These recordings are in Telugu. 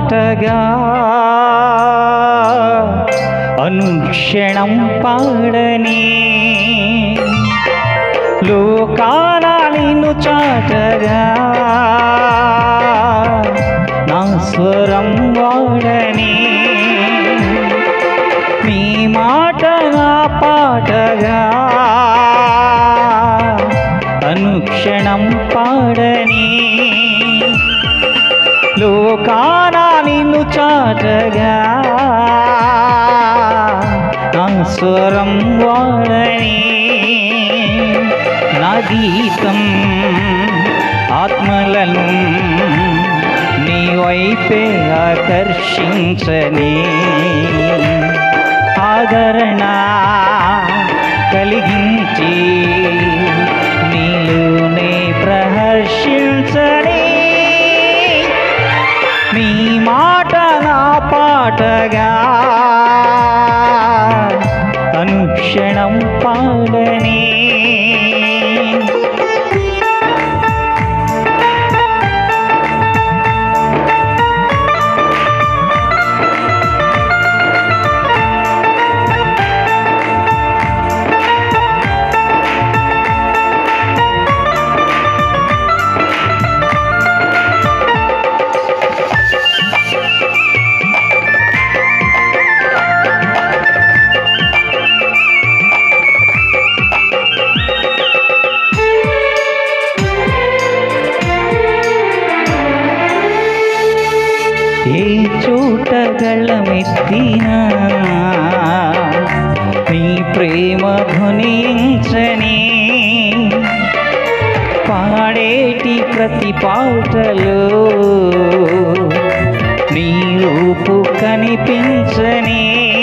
పాటగా అనుక్షణం పాడని లోకాన నిన్ను చాటగా నా స్వరం వాడని నీ మాట నా పాటగా అనుక్షణం పాడని లోకాన నిన్ను చాటగా నా స్వరం వాడని నా గీతం ఆత్మలను నీ వైపే ఆకర్షించని ఆదరణ కలిగించి నీలోనే ప్రహర్షించని నీ మాట నా పాటగా అనుక్షణం పాడని ఏ చోట గళ్ళమెత్తినా నీ ప్రేమ ధ్వనించని పాడేటి ప్రతి పాటలో నీ రూపు కనిపించని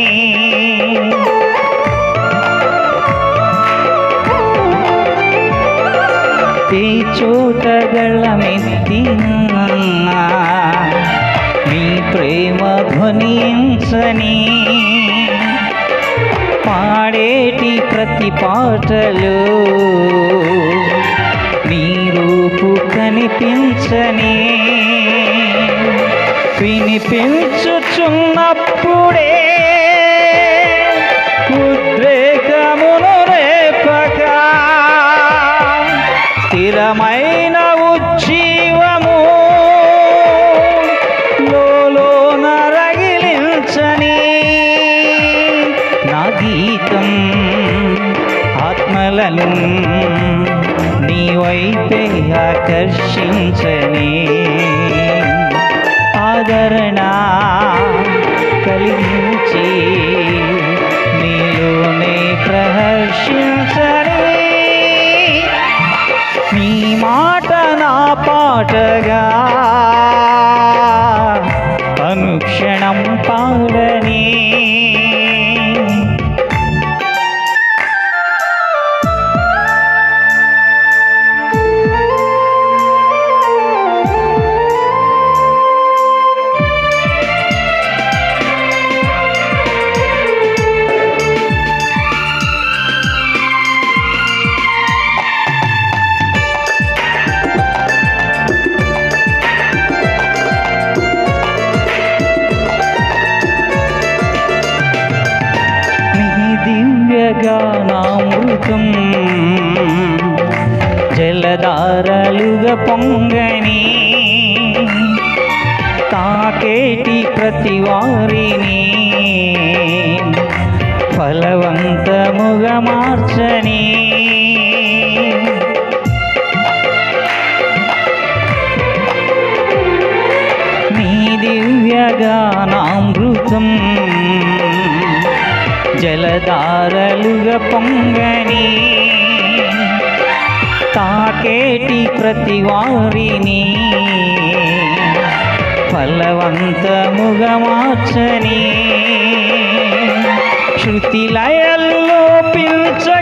ఏ చోట గళ్ళమెత్తినా నీ ప్రేమ ధ్వనించని పాడేటి ప్రతి పాటలు నీ రూపు కనిపించని వినిపించుచున్నప్పుడే ఉద్రేకమును రేపక స్థిరమైన ఉజ్జీవము లోలోన రగిలించని నా గీతం ఆత్మలను నీ వైపే ఆకర్షించని ఆదరణ కలిగించి నీలోనే ప్రహర్షించని నీ మాట నా పాటగా అనుక్షణం పాడని నీ దివ్యగానామృతం జలధారలుగా పొంగని తాకేటి ప్రతి వారిని ఫలవంతముగా మార్చని నీ దివ్యగానామృతం జలధారలుగా పొంగని తాకేటి ప్రతి వారిని ఫలవంతముగా మార్చని శృతి లయల్లో పిల్చ